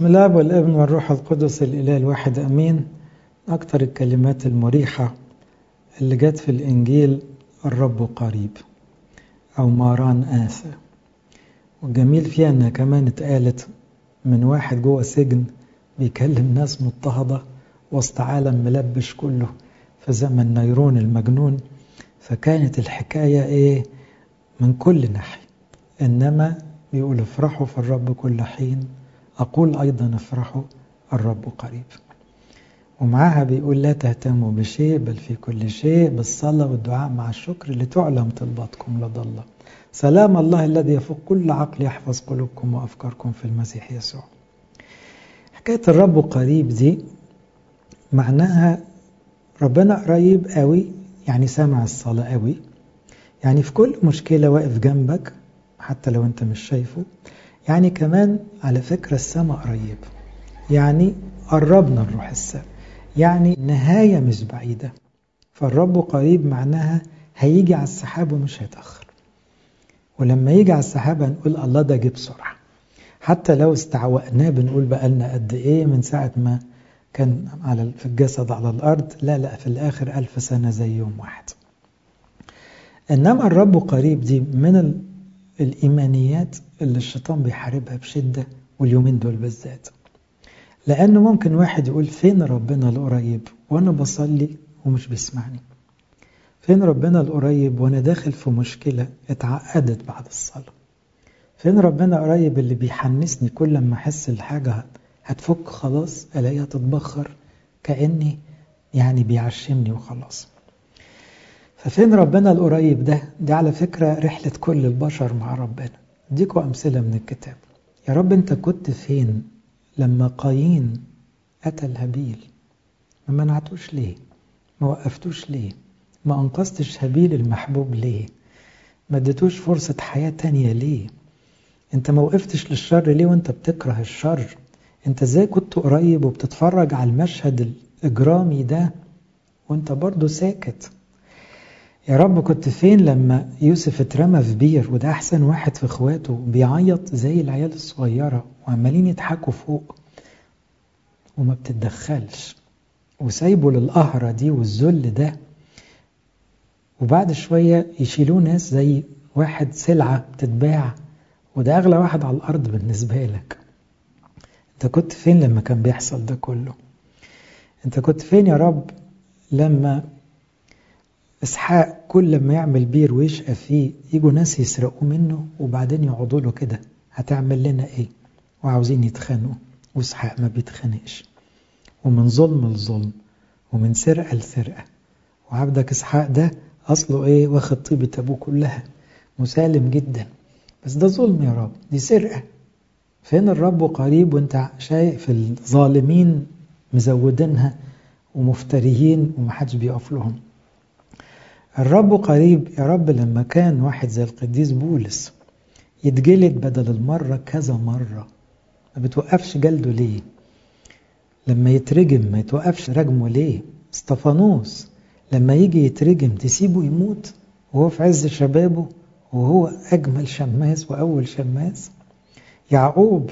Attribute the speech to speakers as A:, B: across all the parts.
A: بسم الله والابن والروح القدس الإله الواحد أمين أكثر الكلمات المريحة اللي جت في الإنجيل الرب قريب أو ماران آسى والجميل فيها إنها كمان اتقالت من واحد جوه سجن بيكلم ناس مضطهدة وسط عالم ملبش كله في زمن نيرون المجنون فكانت الحكاية إيه من كل ناحية إنما بيقول افرحوا في الرب كل حين أقول أيضا افرحوا الرب قريب ومعاها بيقول لا تهتموا بشيء بل في كل شيء بالصلاة والدعاء مع الشكر لتعلم طلباتكم لدى الله سلام الله الذي يفوق كل عقل يحفظ قلوبكم وأفكاركم في المسيح يسوع حكاية الرب قريب دي معناها ربنا قريب قوي يعني سامع الصلاة قوي يعني في كل مشكلة واقف جنبك حتى لو انت مش شايفه يعني كمان على فكرة السماء قريب يعني قربنا نروح السماء يعني نهاية مش بعيدة فالرب قريب معناها هيجي على السحاب ومش هيتأخر ولما يجي على السحاب هنقول الله ده جه بسرعة حتى لو استعوأناه بنقول بقالنا قد ايه من ساعة ما كان على في الجسد على الأرض لا لا في الآخر ألف سنة زي يوم واحد إنما الرب قريب دي من الإيمانيات اللي الشيطان بيحاربها بشدة واليومين دول بالذات لأنه ممكن واحد يقول فين ربنا القريب وأنا بصلي ومش بيسمعني فين ربنا القريب وأنا داخل في مشكلة اتعقدت بعد الصلاة فين ربنا قريب اللي بيحنسني كل ما أحس الحاجة هتفك خلاص ألاقيها تتبخر كأني يعني بيعشمني وخلاص ففين ربنا القريب ده دي على فكرة رحلة كل البشر مع ربنا اديكوا أمثلة من الكتاب يا رب أنت كنت فين لما قايين قتل هابيل ما منعتوش ليه ما وقفتوش ليه ما أنقذتش هابيل المحبوب ليه ما اديتوش فرصة حياة تانية ليه انت ما وقفتش للشر ليه وانت بتكره الشر انت ازاي كنت قريب وبتتفرج على المشهد الإجرامي ده وانت برضو ساكت يا رب كنت فين لما يوسف اترمى في بير وده أحسن واحد في إخواته بيعيط زي العيال الصغيرة وعمالين يضحكوا فوق وما بتتدخلش وسايبه للقهرة دي والذل ده وبعد شوية يشيلوه ناس زي واحد سلعة بتتباع وده أغلى واحد على الأرض بالنسبة لك أنت كنت فين لما كان بيحصل ده كله أنت كنت فين يا رب لما إسحاق كل ما يعمل بير ويشقى فيه يجوا ناس يسرقوا منه وبعدين يقعدوا له كده هتعمل لنا إيه وعاوزين يتخانقوا وإسحاق ما بيتخانقش ومن ظلم لظلم ومن سرقة لسرقة وعبدك إسحاق ده أصله إيه واخد طيبة أبوه كلها مسالم جدا بس ده ظلم يا رب دي سرقة فين الرب قريب وانت شايف الظالمين مزودينها ومفتريين ومحدش بيقف لهم الرب قريب يا رب لما كان واحد زي القديس بولس يتجلد بدل المرة كذا مرة ما بتوقفش جلده ليه لما يترجم ما يتوقفش رجمه ليه استفانوس لما يجي يترجم تسيبه يموت وهو في عز شبابه وهو أجمل شماس وأول شماس يعقوب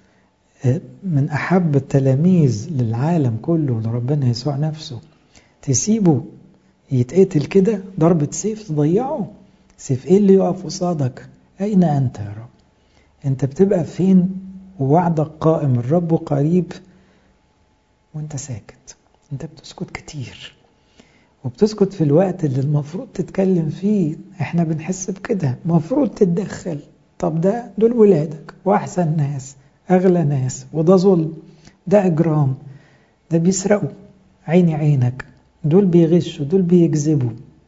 A: من أحب التلاميذ للعالم كله لربنا يسوع نفسه تسيبه يتقتل كده ضربة سيف تضيعه سيف ايه اللي يقف قصادك اين انت يا رب انت بتبقى فين ووعدك قائم الرب قريب وانت ساكت انت بتسكت كتير وبتسكت في الوقت اللي المفروض تتكلم فيه احنا بنحس بكده المفروض تتدخل طب ده دول ولادك واحسن ناس اغلى ناس وده ظلم ده اجرام ده بيسرقوا عيني عينك دول بيغشوا دول بيكذبوا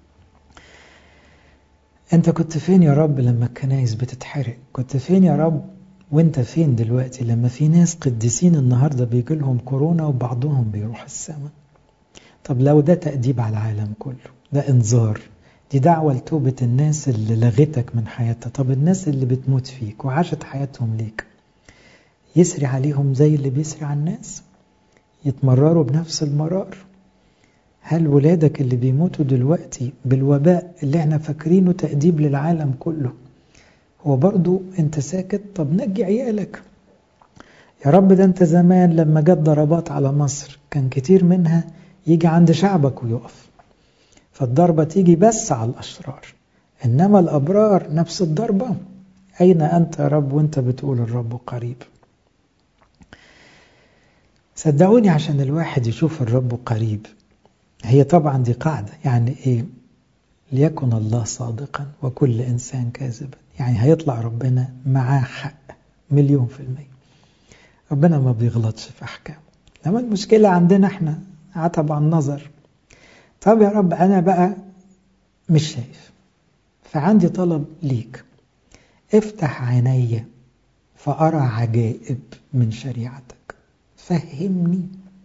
A: انت كنت فين يا رب لما الكنايس بتتحرق كنت فين يا رب وانت فين دلوقتي لما في ناس قديسين النهاردة بيجي لهم كورونا وبعضهم بيروح السماء طب لو ده تأديب على العالم كله ده انذار دي دعوة لتوبة الناس اللي لغتك من حياتها طب الناس اللي بتموت فيك وعاشت حياتهم ليك يسري عليهم زي اللي بيسري على الناس يتمرروا بنفس المرار هل ولادك اللي بيموتوا دلوقتي بالوباء اللي احنا فاكرينه تأديب للعالم كله هو برضو انت ساكت طب نجي عيالك يا رب ده انت زمان لما جت ضربات على مصر كان كتير منها يجي عند شعبك ويقف فالضربة تيجي بس على الأشرار إنما الأبرار نفس الضربة أين أنت يا رب وأنت بتقول الرب قريب صدقوني عشان الواحد يشوف الرب قريب هي طبعا دي قاعدة يعني إيه ليكن الله صادقا وكل إنسان كاذبا يعني هيطلع ربنا معاه حق مليون في المية ربنا ما بيغلطش في أحكامه لما المشكلة عندنا احنا عتب عن النظر طب يا رب أنا بقى مش شايف فعندي طلب ليك افتح عيني فأرى عجائب من شريعتك فهمني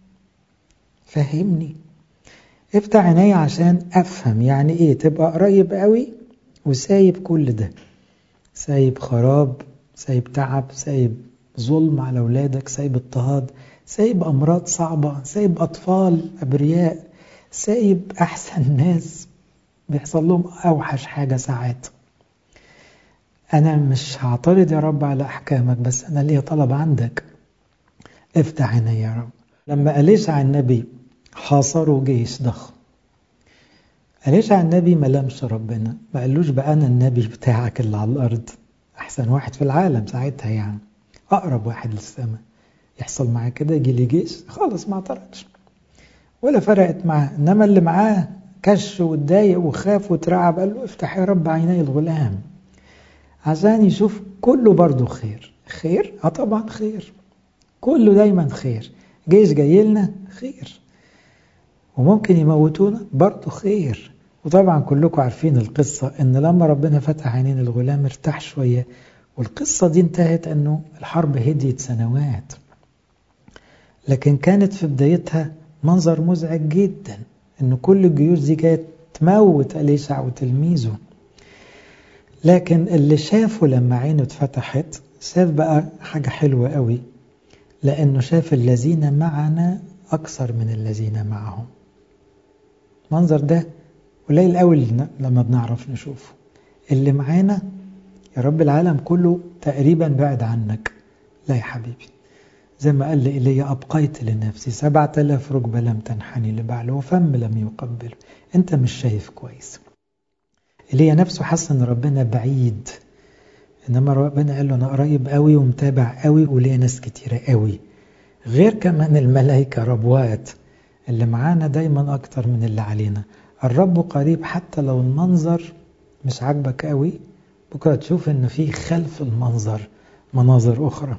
A: فهمني افتح عيني عشان افهم يعني ايه تبقى قريب قوي وسايب كل ده سايب خراب سايب تعب سايب ظلم على اولادك سايب اضطهاد سايب امراض صعبه سايب اطفال ابرياء سايب احسن ناس بيحصل لهم اوحش حاجه ساعات انا مش هعترض يا رب على احكامك بس انا ليا طلب عندك افتح عيني يا رب لما أليشع النبي حاصروا جيش ضخم أليشع النبي ما لمش ربنا ما قالوش بقى أنا النبي بتاعك اللي على الأرض أحسن واحد في العالم ساعتها يعني أقرب واحد للسماء يحصل معاه كده يجي لي جيش خالص ما اعترضش ولا فرقت معاه إنما اللي معاه كش واتضايق وخاف واترعب قال له افتح يا رب عيني الغلام عشان يشوف كله برضه خير خير؟ اه طبعا خير كله دايما خير جيش جاي لنا خير وممكن يموتونا برضه خير وطبعا كلكم عارفين القصة ان لما ربنا فتح عينين الغلام ارتاح شوية والقصة دي انتهت انه الحرب هديت سنوات لكن كانت في بدايتها منظر مزعج جدا ان كل الجيوش دي كانت تموت أليشع وتلميذه لكن اللي شافه لما عينه اتفتحت شاف بقى حاجة حلوة قوي لأنه شاف الذين معنا أكثر من الذين معهم المنظر ده قليل قوي لما بنعرف نشوفه اللي معانا يا رب العالم كله تقريبا بعد عنك لا يا حبيبي زي ما قال لي أبقيت لنفسي سبعة آلاف ركبة لم تنحني لبعله وفم لم يقبل أنت مش شايف كويس إيليا نفسه حس إن ربنا بعيد إنما ربنا قال له أنا قريب قوي ومتابع قوي وليا ناس كتيرة قوي غير كمان الملائكة ربوات اللي معانا دايما أكتر من اللي علينا الرب قريب حتى لو المنظر مش عاجبك قوي بكرة تشوف إن في خلف المنظر مناظر أخرى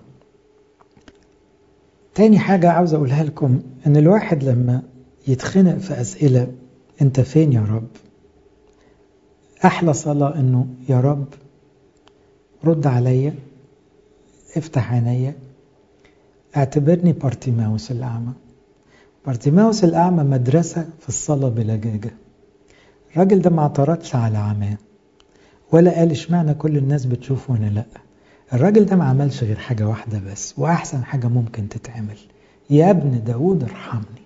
A: تاني حاجة عاوز أقولها لكم إن الواحد لما يتخنق في أسئلة أنت فين يا رب أحلى صلاة إنه يا رب رد عليا افتح عينيا اعتبرني بارتيماوس الأعمى بارتيماوس الأعمى مدرسة في الصلاة بلجاجة الراجل ده ما اعترضش على عماه ولا قال اشمعنى كل الناس بتشوف وانا لا الراجل ده ما عملش غير حاجة واحدة بس وأحسن حاجة ممكن تتعمل يا ابن داود ارحمني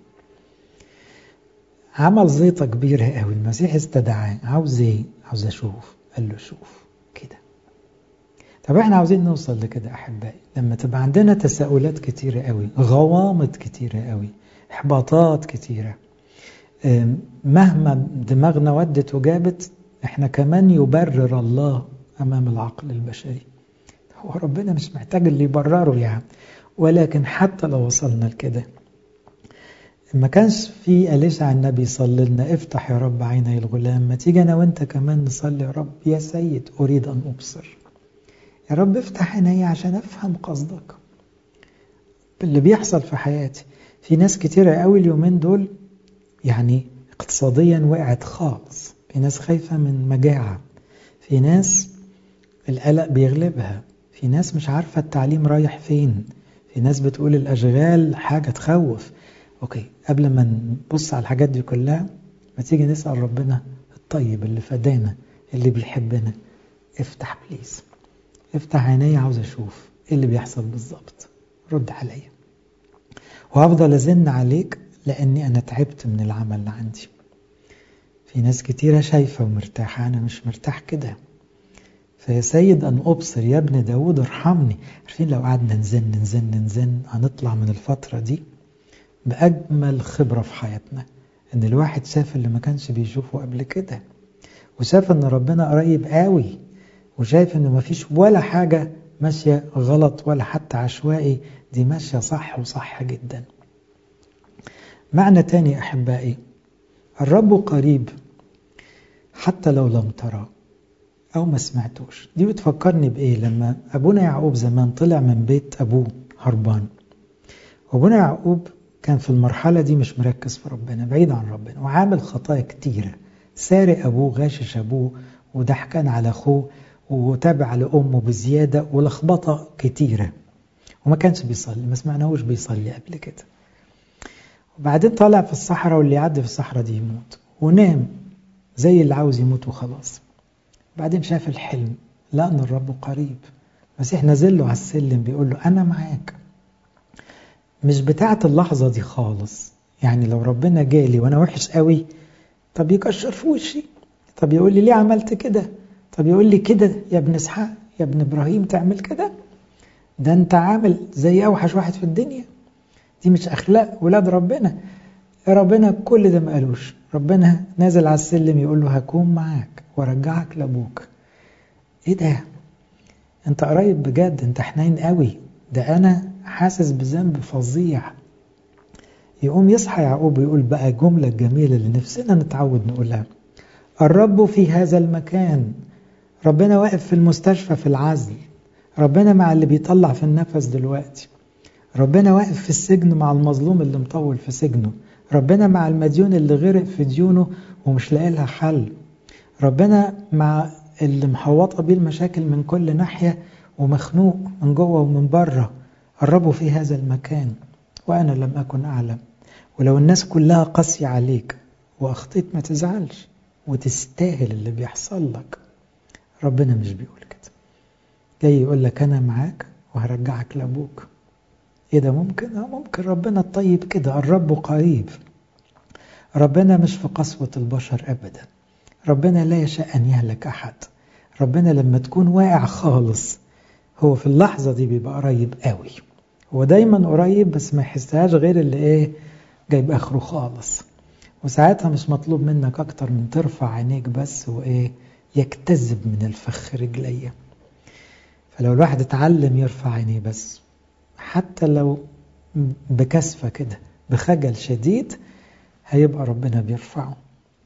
A: عمل زيطة كبيرة قوي المسيح استدعاه عاوز ايه؟ عاوز اشوف قال له شوف كده طب احنا عاوزين نوصل لكده احبائي لما تبقى عندنا تساؤلات كتيرة قوي غوامض كتيرة قوي احباطات كتيرة مهما دماغنا ودت وجابت احنا كمان يبرر الله امام العقل البشري هو ربنا مش محتاج اللي يبرره يعني ولكن حتى لو وصلنا لكده ما كانش في أليشع النبي صلى لنا افتح يا رب عيني الغلام ما تيجي أنا وأنت كمان نصلي يا رب يا سيد أريد أن أبصر يا رب افتح عيني عشان أفهم قصدك اللي بيحصل في حياتي في ناس كتيرة قوي اليومين دول يعني اقتصاديا وقعت خالص في ناس خايفة من مجاعة في ناس القلق بيغلبها في ناس مش عارفة التعليم رايح فين في ناس بتقول الأشغال حاجة تخوف أوكي قبل ما نبص على الحاجات دي كلها ما تيجي نسأل ربنا الطيب اللي فدانا اللي بيحبنا افتح بليز افتح عيني عاوز أشوف ايه اللي بيحصل بالظبط رد عليا وهفضل أزن عليك لأني أنا تعبت من العمل اللي عندي في ناس كتيرة شايفة ومرتاحة أنا مش مرتاح كده فيا سيد أن أبصر يا ابن داود ارحمني عارفين لو قعدنا نزن نزن نزن هنطلع من الفترة دي بأجمل خبرة في حياتنا إن الواحد شاف اللي ما كانش بيشوفه قبل كده وشاف إن ربنا قريب قوي وشايف إن مفيش ولا حاجة ماشية غلط ولا حتى عشوائي دي ماشية صح وصح جدا معنى تاني أحبائي الرب قريب حتى لو لم ترى أو ما سمعتوش دي بتفكرني بإيه لما أبونا يعقوب زمان طلع من بيت أبوه هربان أبونا يعقوب كان في المرحلة دي مش مركز في ربنا بعيد عن ربنا وعامل خطايا كتيرة سارق أبوه غاشش أبوه وضحكان على أخوه وتابع لأمه بزيادة ولخبطة كتيرة وما كانش بيصلي ما سمعناهوش بيصلي قبل كده وبعدين طالع في الصحراء واللي يعدي في الصحراء دي يموت ونام زي اللي عاوز يموت وخلاص بعدين شاف الحلم لقى ان الرب قريب المسيح نزل له على السلم بيقول له انا معاك مش بتاعت اللحظة دي خالص يعني لو ربنا جالي وانا وحش قوي طب يكشر في وشي طب يقول لي ليه عملت كده طب يقول لي كده يا ابن اسحاق يا ابن ابراهيم تعمل كده ده انت عامل زي اوحش واحد في الدنيا دي مش اخلاق ولاد ربنا ربنا كل ده ما قالوش ربنا نازل على السلم يقول له هكون معاك وارجعك لابوك ايه ده انت قريب بجد انت حنين قوي ده انا حاسس بذنب فظيع يقوم يصحى يعقوب يقول بقى جملة جميلة اللي نفسنا نتعود نقولها الرب في هذا المكان ربنا واقف في المستشفى في العزل ربنا مع اللي بيطلع في النفس دلوقتي ربنا واقف في السجن مع المظلوم اللي مطول في سجنه ربنا مع المديون اللي غرق في ديونه ومش لاقي لها حل ربنا مع اللي محوطة بيه المشاكل من كل ناحية ومخنوق من جوه ومن بره قربوا في هذا المكان وأنا لم أكن أعلم ولو الناس كلها قاسية عليك وأخطيت ما تزعلش وتستاهل اللي بيحصل لك ربنا مش بيقول كده جاي يقول لك أنا معاك وهرجعك لأبوك إيه ده ممكن؟ آه ممكن ربنا الطيب كده الرب قريب ربنا مش في قسوة البشر أبدا ربنا لا يشاء أن يهلك أحد ربنا لما تكون واقع خالص هو في اللحظة دي بيبقى قريب قوي هو دايما قريب بس ما يحسهاش غير اللي ايه جايب اخره خالص وساعتها مش مطلوب منك اكتر من ترفع عينيك بس وايه يكتذب من الفخ رجليه فلو الواحد اتعلم يرفع عينيه بس حتى لو بكسفة كده بخجل شديد هيبقى ربنا بيرفعه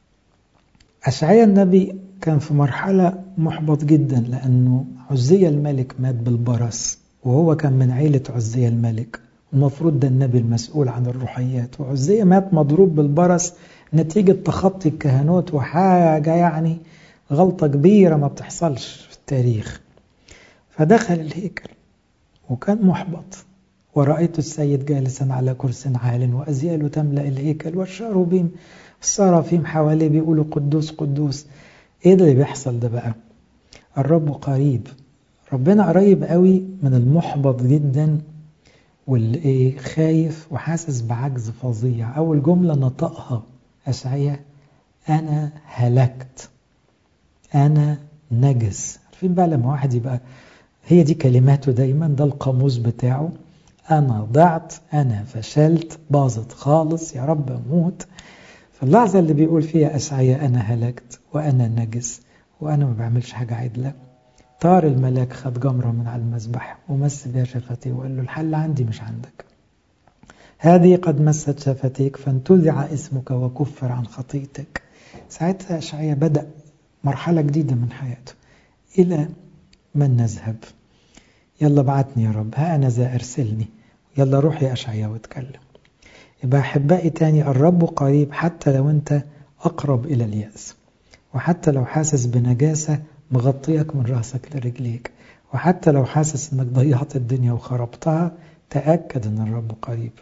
A: أشعيا النبي كان في مرحلة محبط جدا لأنه عزية الملك مات بالبرص وهو كان من عيلة عزية الملك المفروض ده النبي المسؤول عن الروحيات وعزية مات مضروب بالبرص نتيجة تخطي الكهنوت وحاجة يعني غلطة كبيرة ما بتحصلش في التاريخ فدخل الهيكل وكان محبط ورأيت السيد جالسا على كرس عال وأزياله تملأ الهيكل والشاروبيم الصرافيم حواليه بيقولوا قدوس قدوس ايه اللي بيحصل ده بقى الرب قريب ربنا قريب قوي من المحبط جدا واللي خايف وحاسس بعجز فظيع اول جمله نطقها اشعياء انا هلكت انا نجس عارفين بقى لما واحد يبقى هي دي كلماته دايما ده القاموس بتاعه انا ضعت انا فشلت باظت خالص يا رب اموت فاللحظة اللي بيقول فيها أشعياء أنا هلكت وأنا نجس وأنا ما بعملش حاجة عدلة طار الملاك خد جمرة من على المذبح ومس بها شفتيه وقال له الحل عندي مش عندك هذه قد مست شفتيك فانتزع اسمك وكفر عن خطيتك ساعتها أشعياء بدأ مرحلة جديدة من حياته إلى من نذهب يلا بعتني يا رب ها أنا ذا أرسلني يلا روح يا أشعياء واتكلم يبقى أحبائي تاني الرب قريب حتى لو أنت أقرب إلى اليأس وحتى لو حاسس بنجاسة مغطيك من رأسك لرجليك وحتى لو حاسس أنك ضيعت الدنيا وخربتها تأكد أن الرب قريب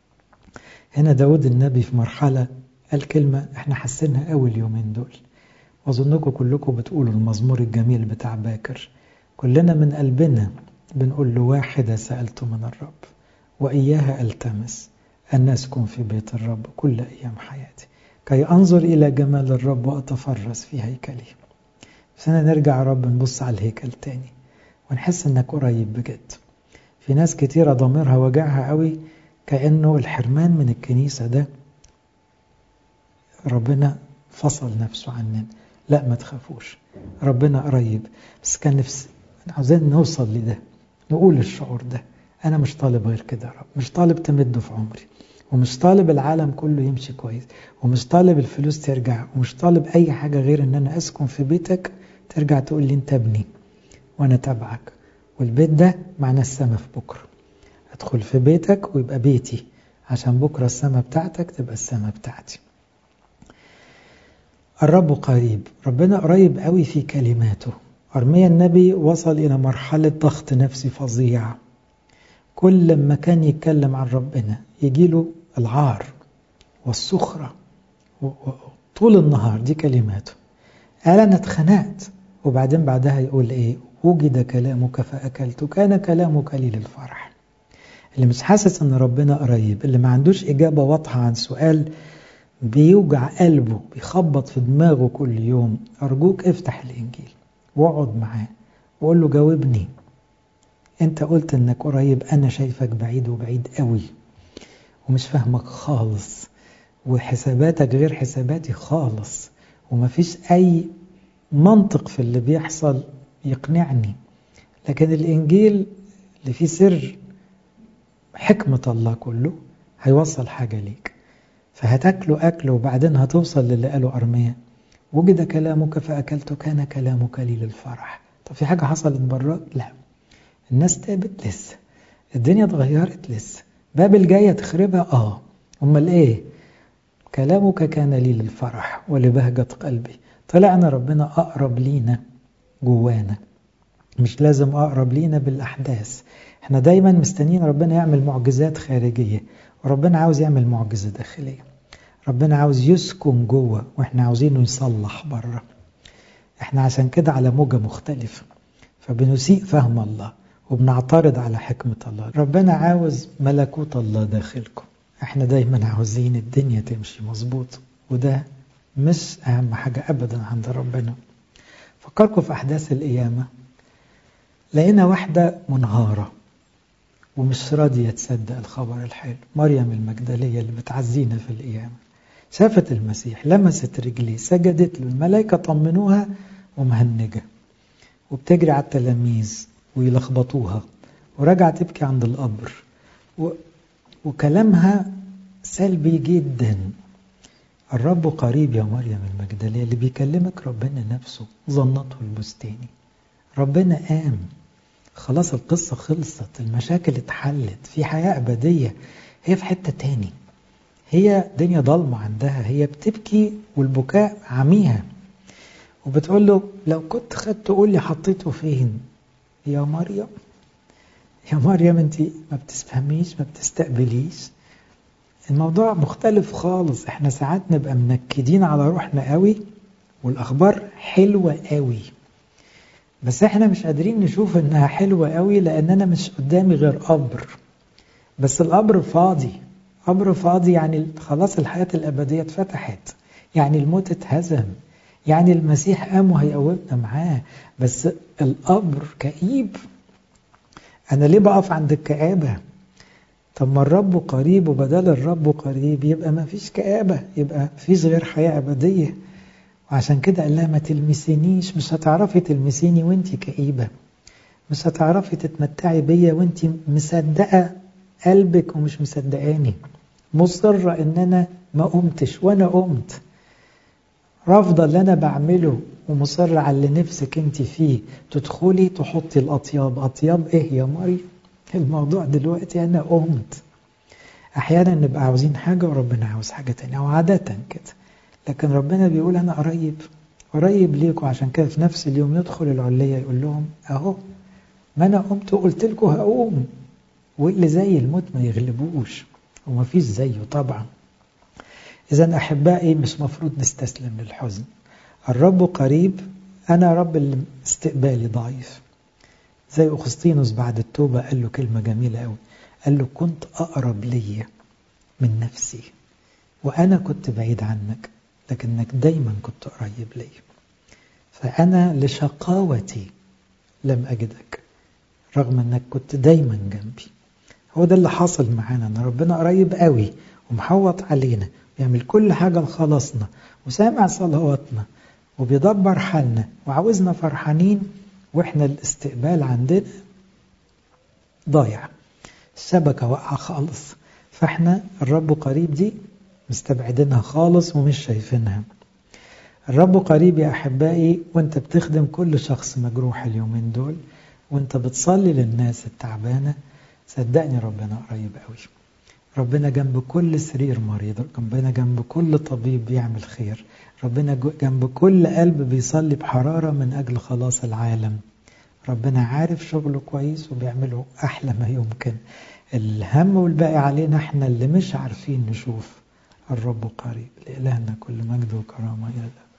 A: هنا داود النبي في مرحلة قال كلمة احنا حاسينها قوي اليومين دول وأظنكم كلكم بتقولوا المزمور الجميل بتاع باكر كلنا من قلبنا بنقول له واحدة سألت من الرب وإياها ألتمس أن أسكن في بيت الرب كل أيام حياتي كي أنظر إلى جمال الرب وأتفرس في هيكله نفسنا نرجع يا رب نبص على الهيكل تاني ونحس انك قريب بجد في ناس كتيرة ضميرها وجعها قوي كأنه الحرمان من الكنيسة ده ربنا فصل نفسه عننا لا ما تخافوش ربنا قريب بس كان نفسي عاوزين نوصل لده نقول الشعور ده أنا مش طالب غير كده يا رب مش طالب تمده في عمري ومش طالب العالم كله يمشي كويس ومش طالب الفلوس ترجع ومش طالب أي حاجة غير إن أنا أسكن في بيتك ترجع تقول لي أنت ابني وأنا تبعك والبيت ده معناه السما في بكرة أدخل في بيتك ويبقى بيتي عشان بكرة السما بتاعتك تبقى السما بتاعتي الرب قريب ربنا قريب قوي في كلماته أرميا النبي وصل إلى مرحلة ضغط نفسي فظيع كل ما كان يتكلم عن ربنا يجيله العار والسخرة طول النهار دي كلماته قال أنا اتخنقت وبعدين بعدها يقول إيه وجد كلامك فأكلت كان كلامك لي للفرح اللي مش حاسس ان ربنا قريب اللي ما عندوش إجابة واضحة عن سؤال بيوجع قلبه بيخبط في دماغه كل يوم أرجوك افتح الإنجيل واقعد معاه وقول له جاوبني انت قلت انك قريب انا شايفك بعيد وبعيد قوي ومش فاهمك خالص وحساباتك غير حساباتي خالص ومفيش اي منطق في اللي بيحصل يقنعني لكن الانجيل اللي فيه سر حكمة الله كله هيوصل حاجة ليك فهتاكله أكل وبعدين هتوصل للي قاله أرميا وجد كلامك فأكلت كان كلامك لي للفرح طب في حاجة حصلت برا لا الناس تابت لسه الدنيا اتغيرت لسه بابل جاية تخربها اه امال ايه كلامك كان لي للفرح ولبهجة قلبي طلعنا ربنا أقرب لينا جوانا مش لازم أقرب لينا بالأحداث احنا دايما مستنيين ربنا يعمل معجزات خارجية وربنا عاوز يعمل معجزة داخلية ربنا عاوز يسكن جوه واحنا عاوزينه يصلح بره احنا عشان كده على موجة مختلفة فبنسيء فهم الله وبنعترض على حكمة الله ربنا عاوز ملكوت الله داخلكم احنا دايما عاوزين الدنيا تمشي مظبوط وده مش اهم حاجة ابدا عند ربنا فكركم في احداث القيامة لقينا واحدة منهارة ومش راضية تصدق الخبر الحلو مريم المجدلية اللي بتعزينا في القيامة شافت المسيح لمست رجليه سجدت له الملائكة طمنوها ومهنجة وبتجري على التلاميذ ويلخبطوها ورجع تبكي عند القبر و... وكلامها سلبي جدا الرب قريب يا مريم المجدلية اللي بيكلمك ربنا نفسه ظنته البستاني ربنا قام خلاص القصة خلصت المشاكل اتحلت في حياة أبدية هي في حتة تاني هي دنيا ضلمة عندها هي بتبكي والبكاء عميها وبتقول له لو كنت خدته قول لي حطيته فين يا مريم يا مريم انت ما بتفهميش ما بتستقبليش الموضوع مختلف خالص احنا ساعات نبقى منكدين على روحنا قوي والاخبار حلوة قوي بس احنا مش قادرين نشوف انها حلوة قوي لاننا مش قدامي غير قبر بس القبر فاضي قبر فاضي يعني خلاص الحياة الأبدية اتفتحت يعني الموت اتهزم يعني المسيح قام وهيقومنا معاه بس القبر كئيب أنا ليه بقف عند الكآبة طب ما الرب قريب وبدل الرب قريب يبقى ما فيش كآبة يبقى فيش غير حياة أبدية وعشان كده قال لها ما تلمسينيش مش هتعرفي تلمسيني وانت كئيبة مش هتعرفي تتمتعي بيا وانت مصدقة قلبك ومش مصدقاني مصرة ان انا ما قمتش وانا قمت رافضة اللي انا بعمله ومصرة على اللي نفسك انت فيه تدخلي تحطي الاطياب اطياب ايه يا مريم الموضوع دلوقتي انا قمت احيانا نبقى عاوزين حاجة وربنا عاوز حاجة تانية او عادة كده لكن ربنا بيقول انا قريب قريب ليكوا عشان كده في نفس اليوم يدخل العلية يقول لهم اهو ما انا قمت وقلت لكم هقوم واللي زي الموت ما يغلبوش وما فيش زيه طبعا إذا أحبائي مش مفروض نستسلم للحزن الرب قريب أنا رب اللي استقبالي ضعيف زي أغسطينوس بعد التوبة قال له كلمة جميلة قوي قال له كنت أقرب لي من نفسي وأنا كنت بعيد عنك لكنك دايما كنت قريب لي فأنا لشقاوتي لم أجدك رغم أنك كنت دايما جنبي هو ده اللي حاصل معانا أن ربنا قريب قوي ومحوط علينا بيعمل كل حاجة لخلاصنا وسامع صلواتنا وبيدبر حالنا وعاوزنا فرحانين واحنا الاستقبال عندنا ضايع الشبكة واقعة خالص فاحنا الرب قريب دي مستبعدينها خالص ومش شايفينها الرب قريب يا أحبائي وانت بتخدم كل شخص مجروح اليومين دول وانت بتصلي للناس التعبانة صدقني ربنا قريب قوي ربنا جنب كل سرير مريض ربنا جنب كل طبيب بيعمل خير ربنا جنب كل قلب بيصلي بحرارة من أجل خلاص العالم ربنا عارف شغله كويس وبيعمله أحلى ما يمكن الهم والباقي علينا احنا اللي مش عارفين نشوف الرب قريب لإلهنا كل مجد وكرامة إلى الأبد